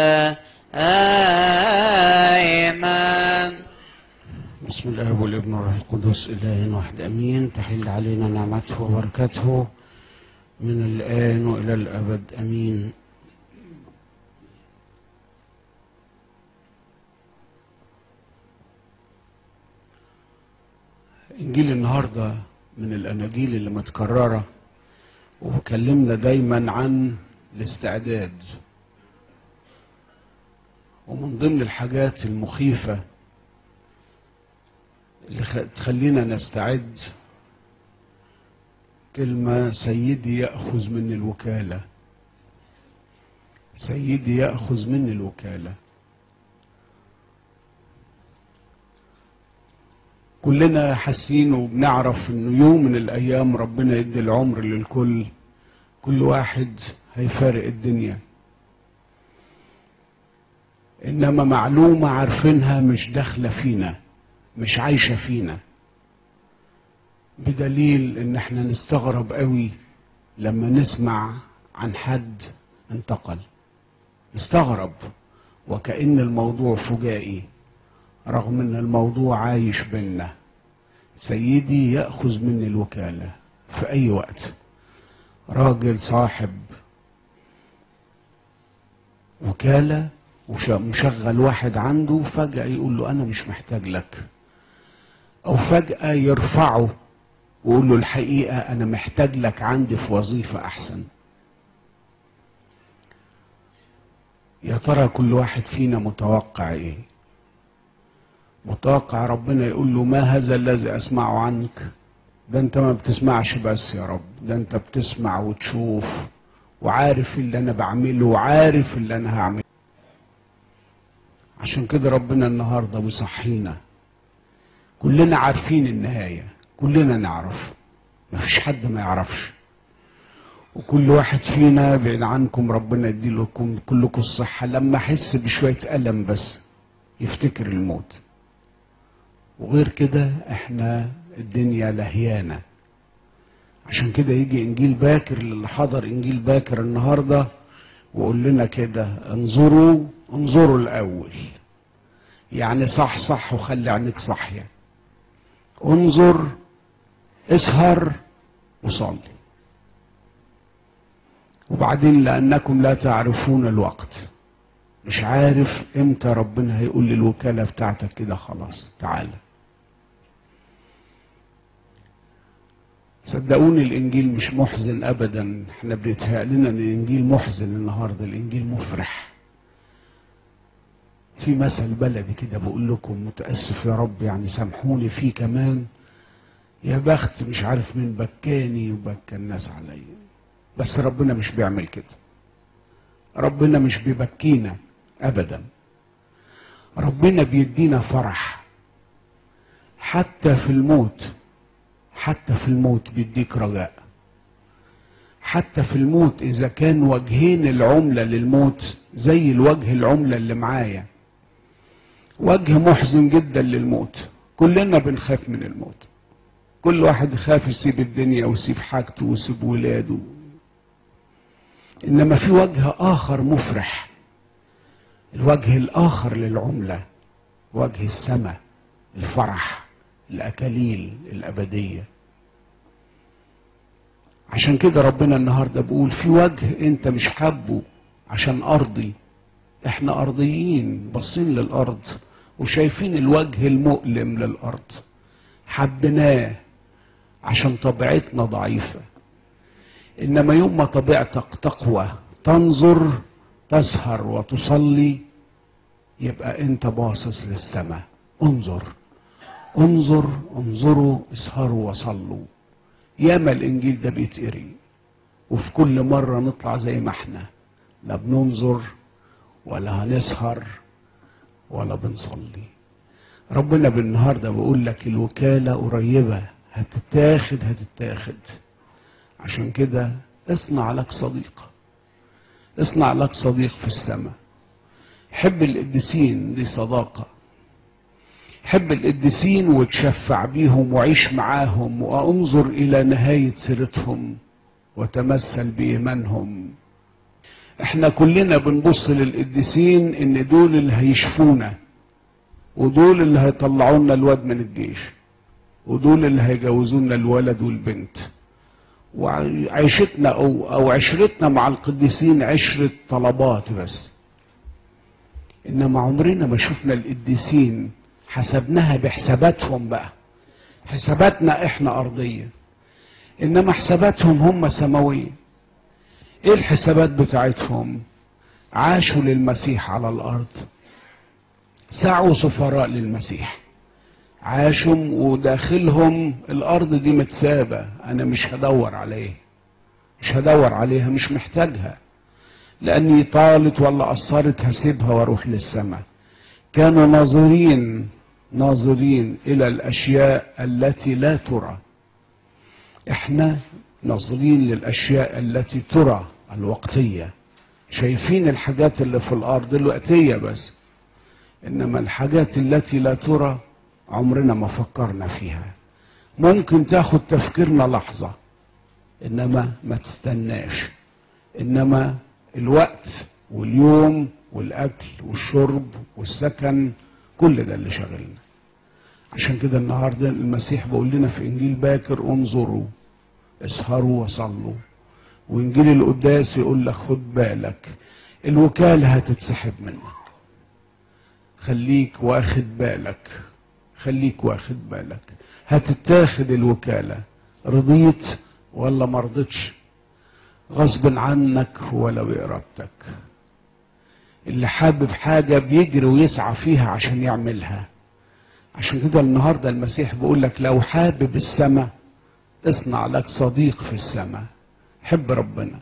آمين بسم الله والابن والروح القدس إله واحد أمين تحل علينا نعمته وبركته من الآن وإلى الأبد أمين إنجيل النهاردة من الأناجيل اللي متكررة وكلمنا دايما عن الاستعداد ومن ضمن الحاجات المخيفة اللي خ- تخلينا نستعد كلمة سيدي يأخذ مني الوكالة سيدي يأخذ مني الوكالة كلنا حاسين وبنعرف انه يوم من الايام ربنا يدي العمر للكل كل واحد هيفارق الدنيا انما معلومة عارفينها مش داخلة فينا مش عايشة فينا بدليل ان احنا نستغرب قوي لما نسمع عن حد انتقل نستغرب وكأن الموضوع فجائي رغم ان الموضوع عايش بينا سيدي يأخذ مني الوكالة في اي وقت راجل صاحب وكالة ومشغل واحد عنده فجأة يقول له أنا مش محتاج لك أو فجأة يرفعه ويقول له الحقيقة أنا محتاج لك عندي في وظيفة أحسن يا ترى كل واحد فينا متوقع إيه متوقع ربنا يقول له ما هذا الذي أسمعه عنك ده أنت ما بتسمعش بس يا رب ده أنت بتسمع وتشوف وعارف اللي أنا بعمله وعارف اللي أنا هعمله عشان كده ربنا النهارده بيصحينا كلنا عارفين النهايه كلنا نعرف مفيش حد ما يعرفش وكل واحد فينا بعيد عنكم ربنا يدي لكم كلكم الصحه لما احس بشويه الم بس يفتكر الموت وغير كده احنا الدنيا لهيانه عشان كده يجي انجيل باكر للي حضر انجيل باكر النهارده وقول لنا كده انظروا انظروا الاول يعني صح صح وخلي عينيك صاحيه انظر اسهر وصلي وبعدين لانكم لا تعرفون الوقت مش عارف امتى ربنا هيقول لي الوكاله بتاعتك كده خلاص تعالى صدقوني الانجيل مش محزن ابدا احنا بيتهيأ لنا ان الانجيل محزن النهارده الانجيل مفرح في مثل بلدي كده بقول لكم متاسف يا رب يعني سامحوني فيه كمان يا بخت مش عارف مين بكاني وبكى الناس عليا بس ربنا مش بيعمل كده ربنا مش بيبكينا ابدا ربنا بيدينا فرح حتى في الموت حتى في الموت بيديك رجاء حتى في الموت اذا كان وجهين العمله للموت زي الوجه العمله اللي معايا وجه محزن جدا للموت كلنا بنخاف من الموت كل واحد يخاف يسيب الدنيا ويسيب حاجته ويسيب ولاده انما في وجه اخر مفرح الوجه الاخر للعمله وجه السماء الفرح الاكاليل الابديه عشان كده ربنا النهارده بيقول في وجه انت مش حابه عشان ارضي احنا ارضيين باصين للارض وشايفين الوجه المؤلم للارض حبيناه عشان طبيعتنا ضعيفه انما يوم ما طبيعتك تقوى تنظر تسهر وتصلي يبقى انت باصص للسماء انظر انظر انظروا اسهروا وصلوا ياما الانجيل ده بيتقري وفي كل مره نطلع زي ما احنا لا بننظر ولا هنسهر ولا بنصلي ربنا بالنهارده بيقول لك الوكاله قريبه هتتاخد هتتاخد عشان كده اصنع لك صديق اصنع لك صديق في السماء حب القديسين دي صداقه حب القديسين وتشفع بيهم وعيش معاهم وانظر الى نهايه سيرتهم وتمثل بايمانهم احنا كلنا بنبص للقديسين ان دول اللي هيشفونا ودول اللي هيطلعوا لنا الواد من الجيش ودول اللي هيجوزوا لنا الولد والبنت وعيشتنا او او عشرتنا مع القديسين عشره طلبات بس انما عمرنا ما شفنا القديسين حسبناها بحساباتهم بقى حساباتنا احنا ارضيه انما حساباتهم هم سماويه ايه الحسابات بتاعتهم عاشوا للمسيح على الارض سعوا سفراء للمسيح عاشوا وداخلهم الارض دي متسابه انا مش هدور عليه مش هدور عليها مش محتاجها لاني طالت ولا قصرت هسيبها واروح للسماء كانوا ناظرين ناظرين الى الاشياء التي لا ترى احنا ناظرين للاشياء التي ترى الوقتيه شايفين الحاجات اللي في الارض الوقتيه بس انما الحاجات التي لا ترى عمرنا ما فكرنا فيها ممكن تاخد تفكيرنا لحظه انما ما تستناش انما الوقت واليوم والاكل والشرب والسكن كل ده اللي شغلنا عشان كده النهارده المسيح بيقول لنا في انجيل باكر انظروا اسهروا وصلوا وانجيل القداس يقول لك خد بالك الوكاله هتتسحب منك خليك واخد بالك خليك واخد بالك هتتاخد الوكاله رضيت ولا مرضتش غصب عنك ولا بإرادتك اللي حابب حاجة بيجري ويسعى فيها عشان يعملها عشان كده النهاردة المسيح بيقول لك لو حابب السماء اصنع لك صديق في السماء حب ربنا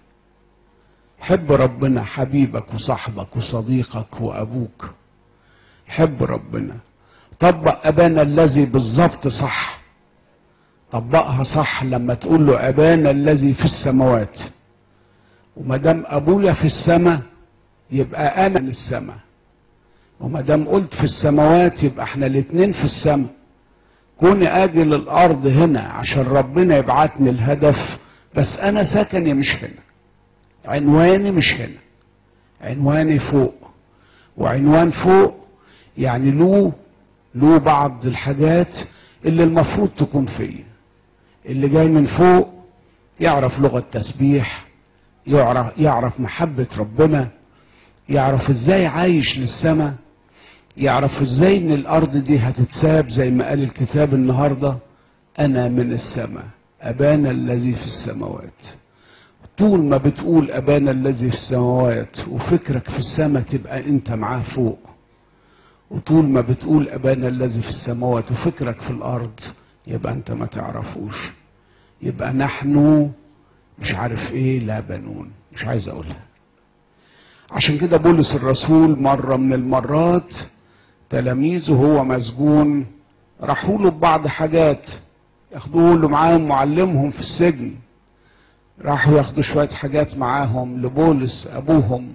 حب ربنا حبيبك وصاحبك وصديقك وأبوك حب ربنا طبق أبانا الذي بالظبط صح طبقها صح لما تقول له أبانا الذي في السماوات وما دام ابويا في السماء يبقى انا من السماء وما دام قلت في السماوات يبقى احنا الاتنين في السماء كوني اجي للارض هنا عشان ربنا يبعتني الهدف بس انا سكني مش هنا عنواني مش هنا عنواني فوق وعنوان فوق يعني له له بعض الحاجات اللي المفروض تكون فيا اللي جاي من فوق يعرف لغه تسبيح يعرف يعرف محبة ربنا يعرف ازاي عايش للسماء يعرف ازاي ان الارض دي هتتساب زي ما قال الكتاب النهارده انا من السماء ابانا الذي في السماوات طول ما بتقول ابانا الذي في السماوات وفكرك في السماء تبقى انت معاه فوق وطول ما بتقول ابانا الذي في السماوات وفكرك في الارض يبقى انت ما تعرفوش يبقى نحن مش عارف ايه لا بنون مش عايز اقولها عشان كده بولس الرسول مرة من المرات تلاميذه هو مسجون راحوا له ببعض حاجات ياخدوه له معاهم معلمهم في السجن راحوا ياخدوا شوية حاجات معاهم لبولس أبوهم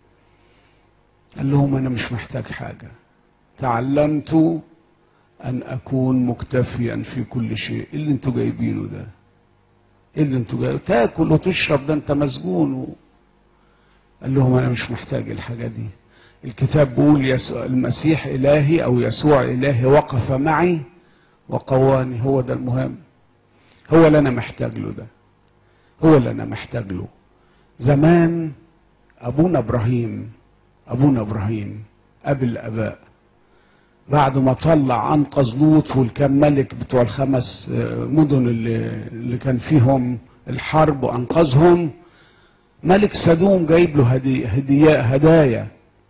قال لهم أنا مش محتاج حاجة تعلمت أن أكون مكتفيا في كل شيء اللي انتوا جايبينه ده ايه اللي انتوا جاي تاكل وتشرب ده انت مسجون و... قال لهم انا مش محتاج الحاجه دي الكتاب بيقول يسوع المسيح الهي او يسوع الهي وقف معي وقواني هو ده المهم هو اللي انا محتاج له ده هو اللي انا محتاج له زمان ابونا ابراهيم ابونا ابراهيم ابي الاباء بعد ما طلع انقذ لوط والكام ملك بتوع الخمس مدن اللي, اللي كان فيهم الحرب وانقذهم ملك سدوم جايب له هدي هدية هدايا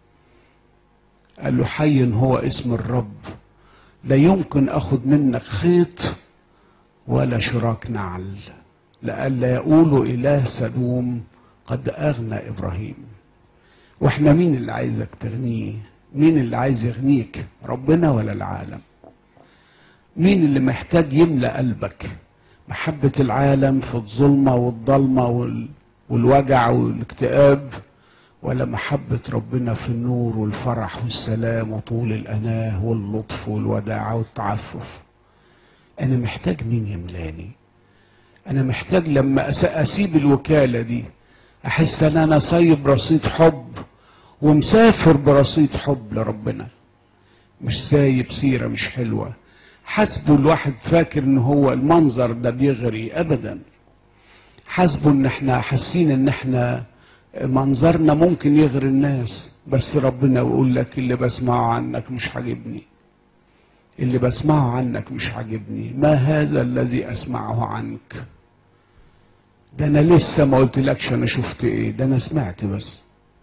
قال له حي هو اسم الرب لا يمكن اخذ منك خيط ولا شراك نعل لئلا يقولوا اله سدوم قد اغنى ابراهيم واحنا مين اللي عايزك تغنيه مين اللي عايز يغنيك ربنا ولا العالم مين اللي محتاج يملأ قلبك محبة العالم في الظلمة والضلمة وال... والوجع والاكتئاب ولا محبة ربنا في النور والفرح والسلام وطول الأناه واللطف والوداعة والتعفف أنا محتاج مين يملاني أنا محتاج لما أسيب الوكالة دي احس ان انا سايب رصيد حب ومسافر برصيد حب لربنا مش سايب سيرة مش حلوة حسبه الواحد فاكر ان هو المنظر ده بيغري ابدا حسبه ان احنا حاسين ان احنا منظرنا ممكن يغري الناس بس ربنا يقول لك اللي بسمعه عنك مش عاجبني اللي بسمعه عنك مش عاجبني ما هذا الذي اسمعه عنك ده انا لسه ما قلتلكش انا شفت ايه ده انا سمعت بس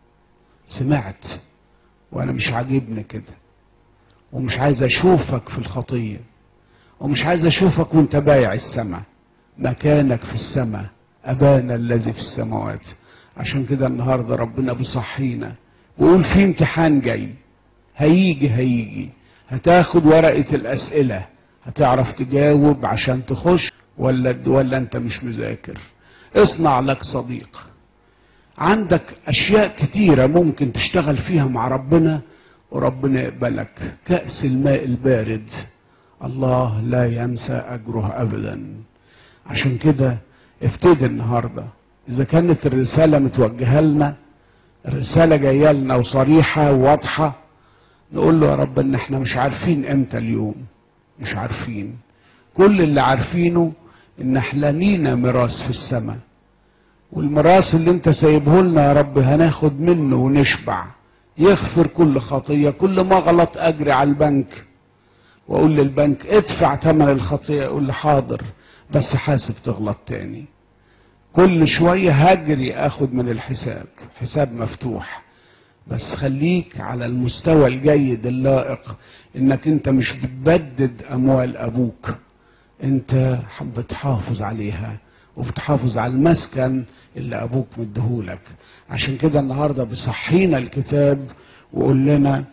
سمعت وانا مش عاجبني كده ومش عايز اشوفك في الخطيه ومش عايز اشوفك وانت بايع السماء مكانك في السماء ابانا الذي في السماوات عشان كده النهارده ربنا بيصحينا ويقول في امتحان جاي هيجي هيجي هتاخد ورقه الاسئله هتعرف تجاوب عشان تخش ولا ولا انت مش مذاكر اصنع لك صديق عندك اشياء كتيره ممكن تشتغل فيها مع ربنا وربنا يقبلك كأس الماء البارد الله لا ينسى أجره أبدا عشان كده ابتدي النهاردة إذا كانت الرسالة متوجهة لنا الرسالة جاية لنا وصريحة وواضحة نقول له يا رب إن إحنا مش عارفين إمتى اليوم مش عارفين كل اللي عارفينه إن إحنا لينا ميراث في السماء والميراث اللي أنت سايبه لنا يا رب هناخد منه ونشبع يغفر كل خطيه كل ما غلط اجري على البنك واقول للبنك ادفع ثمن الخطيه يقول لي حاضر بس حاسب تغلط تاني كل شويه هجري اخد من الحساب حساب مفتوح بس خليك على المستوى الجيد اللائق انك انت مش بتبدد اموال ابوك انت بتحافظ عليها وبتحافظ على المسكن اللي ابوك مديهولك عشان كده النهارده بيصحينا الكتاب ويقول لنا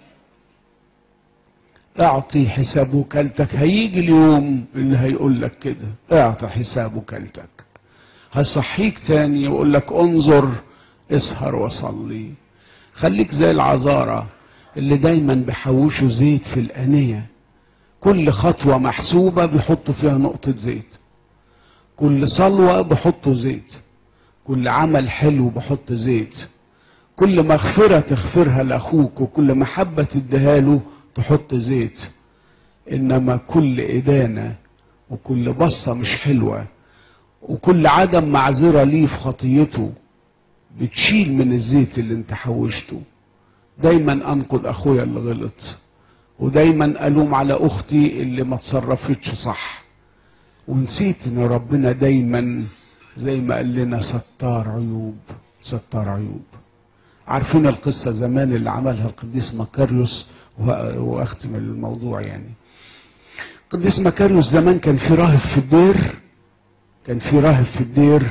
اعطي حساب وكالتك هيجي اليوم اللي هيقول لك كده اعطي حساب وكالتك هيصحيك تاني ويقول لك انظر اسهر وصلي خليك زي العذارة اللي دايما بيحوشوا زيت في الأنية كل خطوة محسوبة بيحطوا فيها نقطة زيت كل صلوة بحطوا زيت كل عمل حلو بحط زيت كل مغفرة تغفرها لأخوك وكل محبة تديها له تحط زيت إنما كل إدانة وكل بصة مش حلوة وكل عدم معذرة ليه في خطيته بتشيل من الزيت اللي انت حوشته دايما انقد اخويا اللي غلط ودايما الوم على اختي اللي ما تصرفتش صح ونسيت ان ربنا دايما زي ما قال لنا ستار عيوب ستار عيوب عارفين القصة زمان اللي عملها القديس مكاريوس واختم الموضوع يعني القديس مكاريوس زمان كان في راهب في الدير كان في راهب في الدير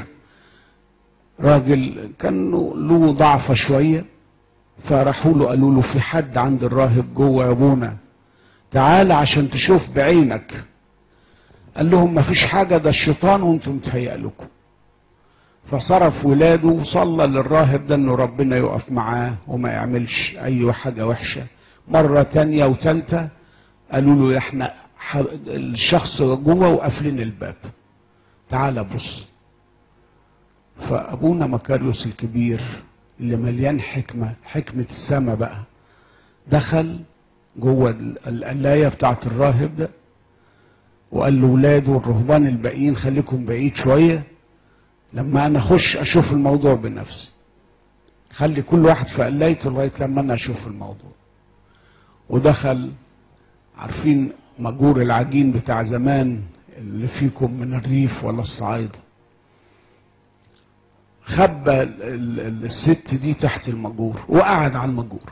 راجل كان له ضعفة شوية فراحوا له قالوا له في حد عند الراهب جوه يا ابونا تعال عشان تشوف بعينك قال لهم ما فيش حاجة ده الشيطان وانتم متهيأ لكم فصرف ولاده وصلى للراهب ده انه ربنا يقف معاه وما يعملش اي حاجة وحشة مرة تانية وتالتة قالوا له احنا الشخص جوه وقافلين الباب تعال بص فابونا مكاريوس الكبير اللي مليان حكمه حكمه السما بقى دخل جوه القلايه بتاعت الراهب ده وقال لاولاده والرهبان الباقيين خليكم بعيد شويه لما انا اخش اشوف الموضوع بنفسي خلي كل واحد في قلايته لغايه لما انا اشوف الموضوع ودخل عارفين مجور العجين بتاع زمان اللي فيكم من الريف ولا الصعايده خبى الست دي تحت المجور وقعد على المجور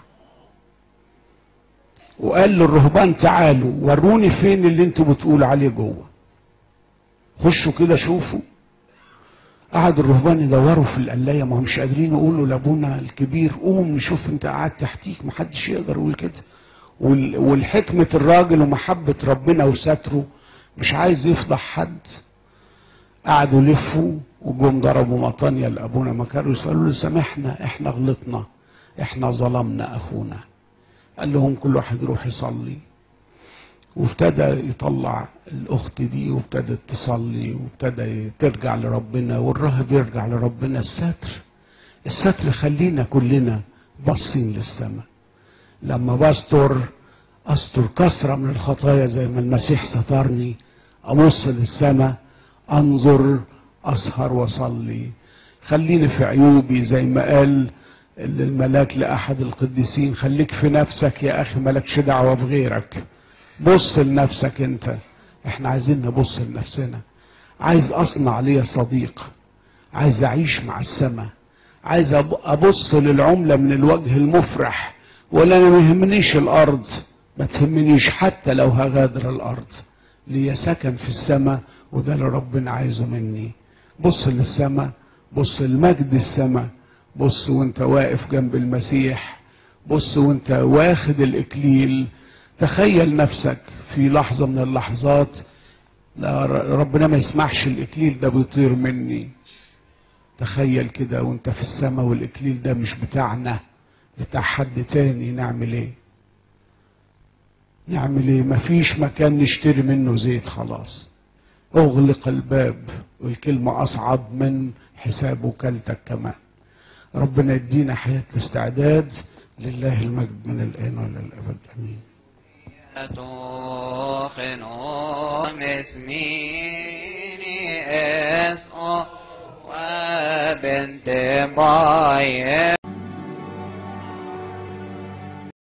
وقال للرهبان تعالوا وروني فين اللي انتوا بتقولوا عليه جوه خشوا كده شوفوا قعد الرهبان يدوروا في القلايه ما هم مش قادرين يقولوا لابونا الكبير قوم نشوف انت قاعد تحتيك ما حدش يقدر يقول كده والحكمه الراجل ومحبه ربنا وستره مش عايز يفضح حد قعدوا يلفوا وجم ضربوا مطانيا لابونا مكاريوس قالوا له سامحنا احنا غلطنا احنا ظلمنا اخونا قال لهم كل واحد يروح يصلي وابتدى يطلع الاخت دي وابتدت تصلي وابتدى ترجع لربنا والراهب يرجع لربنا الستر الستر خلينا كلنا باصين للسماء لما بستر استر كثره من الخطايا زي ما المسيح سترني ابص للسماء انظر اسهر واصلي خليني في عيوبي زي ما قال الملاك لاحد القديسين خليك في نفسك يا اخي مالكش دعوه بغيرك بص لنفسك انت احنا عايزين نبص لنفسنا عايز اصنع لي صديق عايز اعيش مع السماء عايز ابص للعمله من الوجه المفرح ولا انا ما يهمنيش الارض ما تهمنيش حتى لو هغادر الارض ليا سكن في السماء وده اللي ربنا عايزه مني بص للسماء بص لمجد السماء بص وانت واقف جنب المسيح بص وانت واخد الاكليل تخيل نفسك في لحظه من اللحظات لا ربنا ما يسمحش الاكليل ده بيطير مني تخيل كده وانت في السماء والاكليل ده مش بتاعنا بتاع حد تاني نعمل ايه نعمل ايه مفيش مكان نشتري منه زيت خلاص اغلق الباب والكلمة اصعب من حساب وكالتك كمان ربنا يدينا حياة الاستعداد لله المجد من الآن وإلى الأبد آمين تخنو مسميني اسقو وبنت بايه